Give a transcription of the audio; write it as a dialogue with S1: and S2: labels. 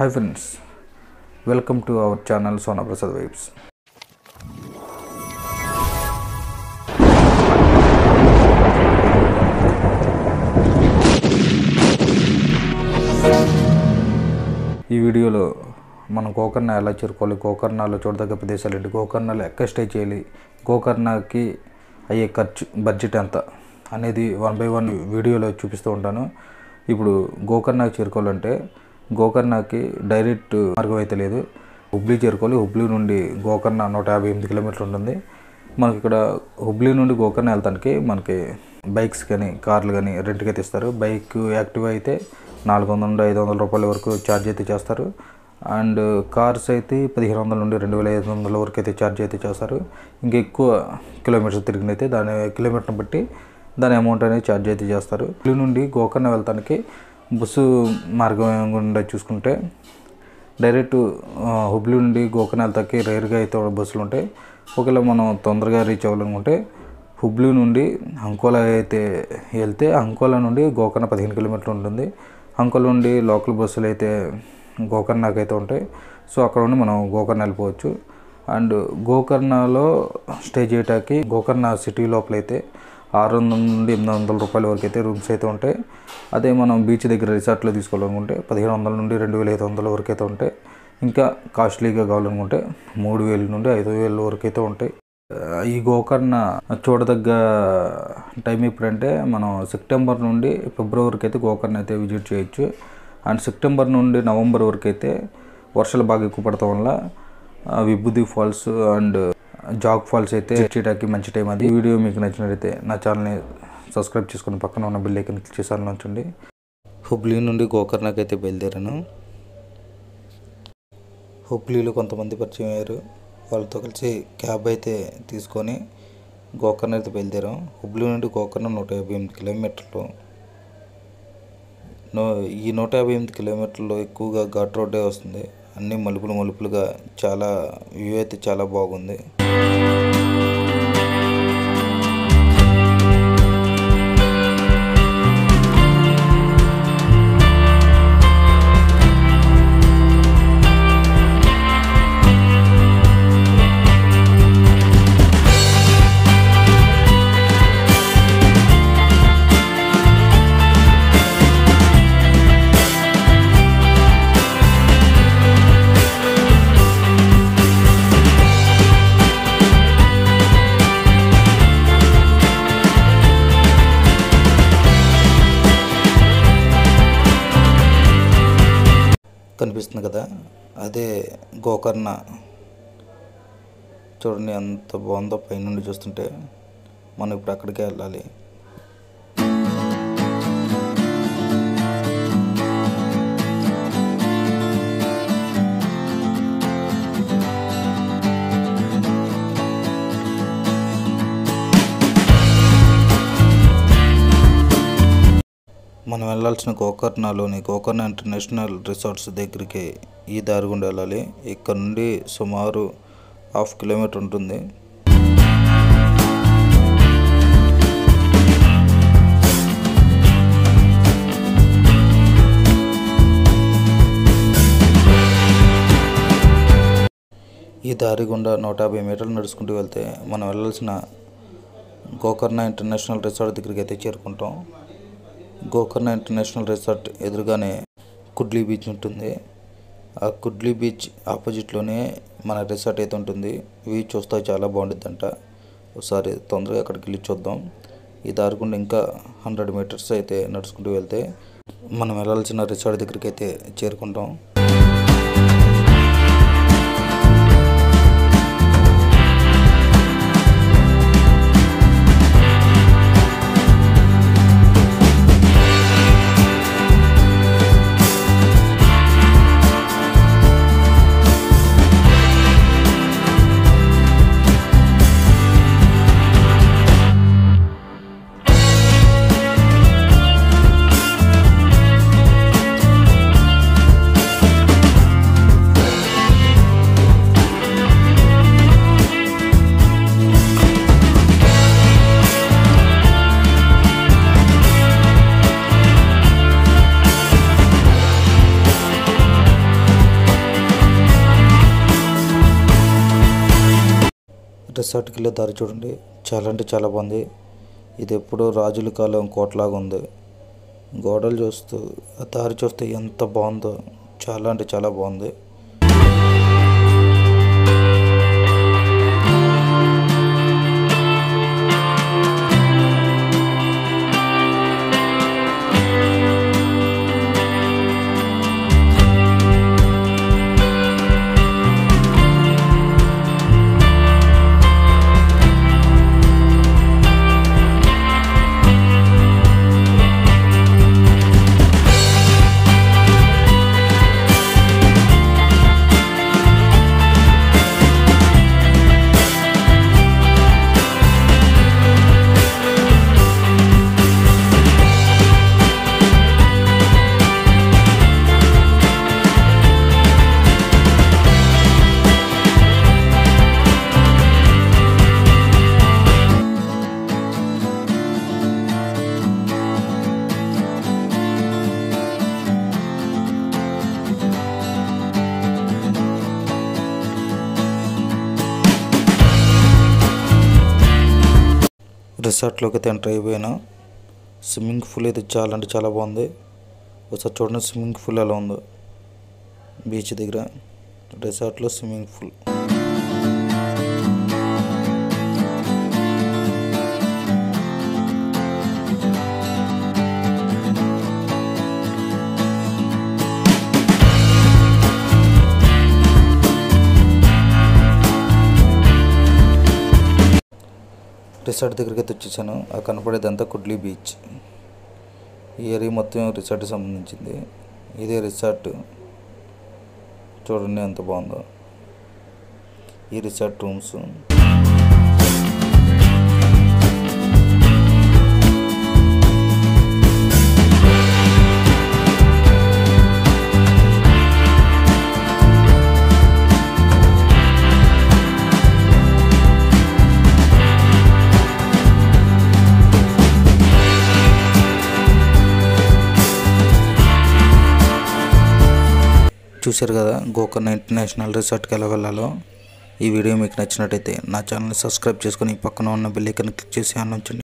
S1: hi friends welcome to our channel Sona Prasad vibes ఈ వీడియోలో మనం గోకర్ణ ఎలా చేరుకోవాలి గోకర్ణలో చూడదగ్గ ప్రదేశాలు ఏంటి గోకర్ణలో ఎక్కడ స్టే చేయాలి గోకర్ణకి అయ్యే ఖర్చు బడ్జెట్ ఎంత అనేది వన్ బై వన్ వీడియోలో చూపిస్తూ ఉంటాను ఇప్పుడు గోకర్ణకి చేరుకోవాలంటే గోకర్ణకి డైరెక్ట్ మార్గం అయితే లేదు హుబ్లీ చేరుకోవాలి హుబ్లీ నుండి గోకర్ణ నూట యాభై ఎనిమిది కిలోమీటర్లు ఉంటుంది మనకి ఇక్కడ హుబ్లీ నుండి గోకర్ణ వెళ్తానికి మనకి బైక్స్ కానీ కార్లు కానీ రెంట్కి అయితే ఇస్తారు బైక్ యాక్టివ్ అయితే నాలుగు వందల నుండి ఐదు వందల రూపాయల వరకు ఛార్జ్ అయితే చేస్తారు అండ్ కార్స్ అయితే పదిహేను వందల నుండి రెండు వేల ఐదు వందల వరకు అయితే ఛార్జ్ అయితే చేస్తారు ఇంకా ఎక్కువ కిలోమీటర్స్ తిరిగినైతే దాని కిలోమీటర్ని బట్టి దాని అమౌంట్ అనేది ఛార్జ్ అయితే చేస్తారు హుబ్లీ నుండి గోకర్ణ వెళ్తానికి బస్సు మార్గం గుండా చూసుకుంటే డైరెక్ట్ ఆ, హుబ్లీ నుండి గోకర్ణ వెళ్తాకి రేర్గా అయితే బస్సులు ఉంటాయి ఒకవేళ మనం తొందరగా రీచ్ అవ్వాలనుకుంటే హుబ్లీ నుండి అంకోలా అయితే వెళ్తే అంకోలా నుండి గోకర్ణ పదిహేను కిలోమీటర్లు ఉంటుంది అంకోలా నుండి లోకల్ బస్సులు అయితే గోకర్ణకి అయితే ఉంటాయి సో అక్కడ నుండి మనం గోకర్ణ వెళ్ళిపోవచ్చు అండ్ గోకర్ణలో స్టే చేయటానికి గోకర్ణ సిటీ లోపల అయితే ఆరు వందల నుండి ఎనిమిది వందల రూపాయల వరకు అయితే రూమ్స్ అయితే ఉంటాయి అదే మనం బీచ్ దగ్గర రిసార్ట్లో తీసుకోవాలనుకుంటే పదిహేను వందల నుండి రెండు వేల ఐదు వందల వరకు అయితే ఉంటాయి ఇంకా కాస్ట్లీగా కావాలనుకుంటే మూడు వేల నుండి ఐదు వేల వరకు అయితే ఉంటాయి ఆ, ఈ గోకర్ణ చూడదగ్గ టైం ఎప్పుడంటే మనం సెప్టెంబర్ నుండి ఫిబ్రవరికి అయితే గోకర్ణ అయితే విజిట్ చేయొచ్చు అండ్ సెప్టెంబర్ నుండి నవంబర్ వరకు అయితే వర్షాలు బాగా ఎక్కువ పడటం వల్ల ఆ, Vibhuti falls and Jog falls అయితే చేయడానికి మంచి టైం అది ఈ వీడియో మీకు నచ్చినట్లయితే నా ఛానల్ని సబ్స్క్రైబ్ చేసుకుని పక్కన ఉన్న బిల్ ఐకన్ క్లిక్ చేసాను ఉంచండి హుబ్లీ నుండి గోకర్ణకి అయితే బయలుదేరాను హుబ్లీలో కొంతమంది పరిచయం అయ్యారు వాళ్ళతో కలిసి క్యాబ్ అయితే తీసుకొని గోకర్ణ అయితే బయలుదేరాం హుబ్లీ నుండి గోకర్ణ నూట యాభై ఎనిమిది కిలోమీటర్లు నో ఈ నూట యాభై ఎనిమిది కిలోమీటర్లో ఎక్కువగా ఘాట్ రోడ్డే వస్తుంది అన్ని మలుపులు మలుపులుగా చాలా వ్యూ అయితే చాలా బాగుంది కనిపిస్తుంది కదా అదే గోకర్ణ చూడండి ఎంత బాగుందో పైనుండి చూస్తుంటే మనం ఇప్పుడు అక్కడికే వెళ్ళాలి మనం వెళ్ళాల్సిన గోకర్ణలోని గోకర్ణ ఇంటర్నేషనల్ రిసార్ట్స్ దగ్గరికి ఈ దారి గుండా వెళ్ళాలి ఇక్కడ నుండి సుమారు హాఫ్ కిలోమీటర్ ఉంటుంది ఈ దారి గుండా నూట యాభై మీటర్లు నడుచుకుంటూ వెళ్తే మనం వెళ్ళాల్సిన గోకర్ణ ఇంటర్నేషనల్ రిసార్ట్ దగ్గరికి అయితే చేరుకుంటాం గోకర్ణ ఇంటర్నేషనల్ రిసార్ట్ ఎదురుగానే కుడ్లీ బీచ్ ఉంటుంది ఆ కుడ్లీ బీచ్ ఆపోజిట్లోనే మన రిసార్ట్ అయితే ఉంటుంది వ్యూ చూస్తే చాలా బాగుంటుందంట ఒకసారి తొందరగా అక్కడికి వెళ్ళి చూద్దాం ఈ దారి గుండా ఇంకా హండ్రెడ్ మీటర్స్ అయితే నడుచుకుంటూ వెళ్తే మనం వెళ్ళాల్సిన రిసార్ట్ దగ్గరికి అయితే చేరుకుంటాం రిసార్ట్కి వెళ్ళే దారి చూడండి చాలా అంటే చాలా బాగుంది ఇది ఎప్పుడో రాజుల కాలం కోటలాగా ఉంది గోడలు చూస్తూ ఆ దారి చూస్తే ఎంత బాగుందో చాలా అంటే చాలా బాగుంది రిసార్ట్లోకి అయితే ఎంటర్ అయిపోయాను స్విమ్మింగ్ పూల్ అయితే చాలా అంటే చాలా బాగుంది ఒకసారి చూడండి స్విమ్మింగ్ పూల్ ఎలా ఉందో బీచ్ దగ్గర రిసార్ట్లో స్విమ్మింగ్ పూల్ రిసార్ట్ దగ్గరికి అయితే వచ్చేసాను ఆ కనపడేదంతా కుడ్లీ బీచ్ ఈ ఏరియా మొత్తం రిసార్ట్కి సంబంధించింది ఇదే రిసార్ట్ చూడండి ఎంత బాగుందో ఈ రిసార్ట్ రూమ్స్ చూశారు కదా గోకర్ణ ఇంటర్నేషనల్ రిసార్ట్కి ఎలా వెళ్ళాలో ఈ వీడియో మీకు నచ్చినట్టయితే నా ఛానల్ని సబ్స్క్రైబ్ చేసుకొని పక్కన ఉన్న బెల్ ఐకాన్ క్లిక్ చేసి ఆన్ ఉంచండి